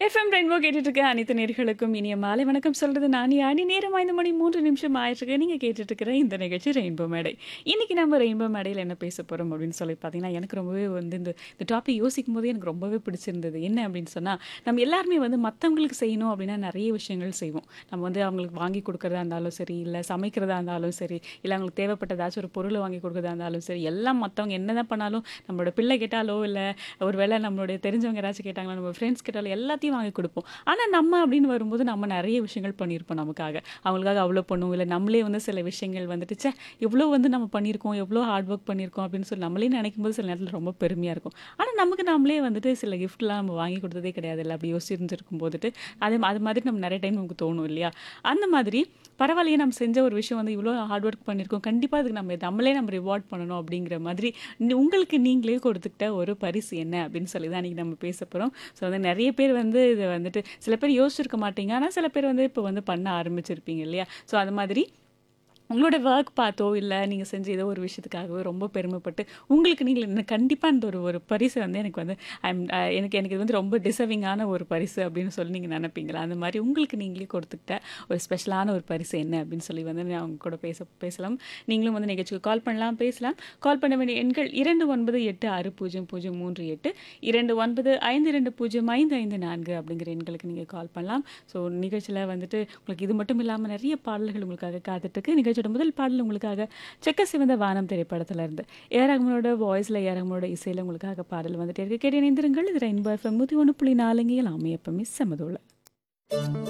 FM rainbow கேட்டுட்டு இருக்க அனைத்து நேர்களுக்கும் இனிய மாலை வணக்கம் சொல்றது நான் யானி நேரம் ஐந்து மணி மூன்று நிமிஷம் ஆயிட்டு நீங்க கேட்டுட்டு இருக்கிற இந்த நிகழ்ச்சி ரெயின்போ மேடை இன்னைக்கு நம்ம ரெயின்போ மேடையில் என்ன பேச போறோம் அப்படின்னு சொல்லி பார்த்தீங்கன்னா எனக்கு ரொம்பவே வந்து இந்த இந்த டாபிக் யோசிக்கும் போதே எனக்கு ரொம்பவே பிடிச்சிருந்தது என்ன அப்படின்னு சொன்னா நம்ம எல்லாருமே வந்து மற்றவங்களுக்கு செய்யணும் அப்படின்னா நிறைய விஷயங்கள் செய்வோம் நம்ம வந்து அவங்களுக்கு வாங்கி கொடுக்கறதா இருந்தாலும் சரி இல்லை சமைக்கிறதா இருந்தாலும் சரி இல்லை அவங்களுக்கு தேவைப்பட்ட ஏதாச்சும் ஒரு பொருளை வாங்கி கொடுக்கறதா இருந்தாலும் சரி எல்லாம் மற்றவங்க என்னதான் பண்ணாலும் நம்மளோட பிள்ளை கேட்டாலோ இல்லை ஒரு வேளை நம்மளுடைய தெரிஞ்சவங்க யாராச்சும் கேட்டாங்களோ நம்ம ஃப்ரெண்ட்ஸ் கேட்டாலும் எல்லாத்தையும் வாங்கி கொடுப்போம் ஆனால் நம்ம அப்படின்னு வரும்போது நம்ம நிறைய விஷயங்கள் பண்ணியிருப்போம் நமக்காக அவங்களுக்காக அவ்வளோ பண்ணுவோம் இல்லை நம்மளே வந்து சில விஷயங்கள் வந்துட்டு ச்சே இவ்வளோ வந்து நம்ம பண்ணியிருக்கோம் எவ்வளோ ஹார்ட் ஒர்க் பண்ணியிருக்கோம் அப்படின்னு சொல்லி நம்மளே நினைக்கும் போது சில நேரத்தில் ரொம்ப பெருமையாக இருக்கும் ஆனால் நமக்கு நம்மளே வந்துட்டு சில கிஃப்ட்லாம் நம்ம வாங்கி கொடுத்ததே கிடையாது இல்லை அப்படி யோசிச்சிருந்துருக்கும் போதுட்டு அது அது மாதிரி நம்ம நிறைய டைம் நமக்கு தோணும் இல்லையா அந்த மாதிரி பரவாயில்லையே நம்ம செஞ்ச ஒரு விஷயம் வந்து இவ்வளோ ஹார்ட் ஒர்க் பண்ணியிருக்கோம் கண்டிப்பாக அதுக்கு நம்ம நம்மளே நம்ம ரிவார்ட் பண்ணணும் அப்படிங்கிற மாதிரி நீ- உங்களுக்கு நீங்களே கொடுத்துக்கிட்ட ஒரு பரிசு என்ன அப்படின்னு சொல்லி தான் இன்றைக்கி நம்ம பேச போகிறோம் ஸோ வந்து நிறைய பேர் வந்து இதை வந்துட்டு சில பேர் யோசிச்சிருக்க மாட்டீங்க ஆனால் சில பேர் வந்து இப்போ வந்து பண்ண ஆரம்பிச்சிருப்பீங்க இல்லையா ஸோ அது மாதிரி உங்களோட ஒர்க் பார்த்தோ இல்லை நீங்கள் செஞ்ச ஏதோ ஒரு விஷயத்துக்காகவோ ரொம்ப பெருமைப்பட்டு உங்களுக்கு நீங்கள் இந்த கண்டிப்பாக இந்த ஒரு ஒரு பரிசு வந்து எனக்கு வந்து ஐம் எனக்கு எனக்கு இது வந்து ரொம்ப டிசர்விங்கான ஒரு பரிசு அப்படின்னு சொல்லி நீங்கள் நினைப்பீங்களா அந்த மாதிரி உங்களுக்கு நீங்களே கொடுத்துக்கிட்ட ஒரு ஸ்பெஷலான ஒரு பரிசு என்ன அப்படின்னு சொல்லி வந்து நான் அவங்க கூட பேச பேசலாம் நீங்களும் வந்து நிகழ்ச்சிக்கு கால் பண்ணலாம் பேசலாம் கால் பண்ண வேண்டிய எண்கள் இரண்டு ஒன்பது எட்டு ஆறு பூஜ்ஜியம் பூஜ்ஜியம் மூன்று எட்டு இரண்டு ஒன்பது ஐந்து இரண்டு பூஜ்ஜியம் ஐந்து ஐந்து நான்கு அப்படிங்கிற எண்களுக்கு நீங்கள் கால் பண்ணலாம் ஸோ நிகழ்ச்சியில் வந்துட்டு உங்களுக்கு இது மட்டும் இல்லாமல் நிறைய பாடல்கள் உங்களுக்காக காத்துட்ருக்கு நிகழ்ச்சியோட முதல் பாடல் உங்களுக்காக செக்க சிவந்த வானம் திரைப்படத்துல இருந்து ஏ ரஹ்மானோட வாய்ஸில் ஏ ரஹ்மானோட இசையில் உங்களுக்காக பாடல் வந்துட்டே இருக்கு கேட்டு இணைந்திருங்கள் இது ரெயின்போ எஃப்எம் நூற்றி ஒன்று புள்ளி நாலுங்க எல்லாமே எப்பவுமே செமதோல